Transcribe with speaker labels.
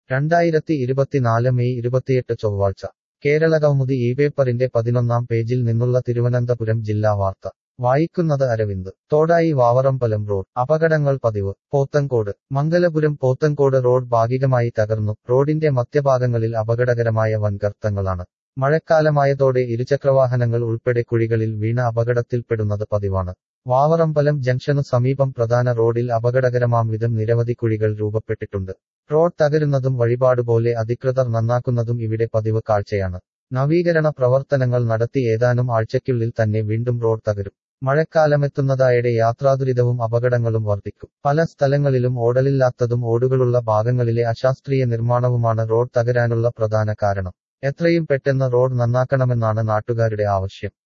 Speaker 1: രണ്ടായിരത്തി ഇരുപത്തിനാല് മെയ് ഇരുപത്തിയെട്ട് ചൊവ്വാഴ്ച കേരള കൗമുദി ഈ പേപ്പറിന്റെ പതിനൊന്നാം പേജിൽ നിന്നുള്ള തിരുവനന്തപുരം ജില്ലാ വാർത്ത വായിക്കുന്നത് അരവിന്ദ് തോടായി വാവറമ്പലം റോഡ് അപകടങ്ങൾ പതിവ് പോത്തങ്കോട് മംഗലപുരം പോത്തങ്കോട് റോഡ് ഭാഗികമായി തകർന്നു റോഡിന്റെ മധ്യഭാഗങ്ങളിൽ അപകടകരമായ വൻഗർത്തങ്ങളാണ് മഴക്കാലമായതോടെ ഇരുചക്രവാഹനങ്ങൾ ഉൾപ്പെടെ കുഴികളിൽ വീണ അപകടത്തിൽപ്പെടുന്നത് പതിവാണ് വാവറമ്പലം ജംഗ്ഷനു സമീപം പ്രധാന റോഡിൽ അപകടകരമാം വിധം നിരവധി കുഴികൾ രൂപപ്പെട്ടിട്ടുണ്ട് റോഡ് തകരുന്നതും വഴിപാടുപോലെ അധികൃതർ നന്നാക്കുന്നതും ഇവിടെ പതിവ് കാഴ്ചയാണ് നവീകരണ പ്രവർത്തനങ്ങൾ നടത്തി ഏതാനും ആഴ്ചയ്ക്കുള്ളിൽ തന്നെ വീണ്ടും റോഡ് തകരും മഴക്കാലമെത്തുന്നതായുടെ യാത്രാദുരിതവും അപകടങ്ങളും വർദ്ധിക്കും പല സ്ഥലങ്ങളിലും ഓടലില്ലാത്തതും ഓടുകളുള്ള ഭാഗങ്ങളിലെ അശാസ്ത്രീയ നിർമ്മാണവുമാണ് റോഡ് തകരാനുള്ള പ്രധാന കാരണം എത്രയും പെട്ടെന്ന് റോഡ് നന്നാക്കണമെന്നാണ് നാട്ടുകാരുടെ ആവശ്യം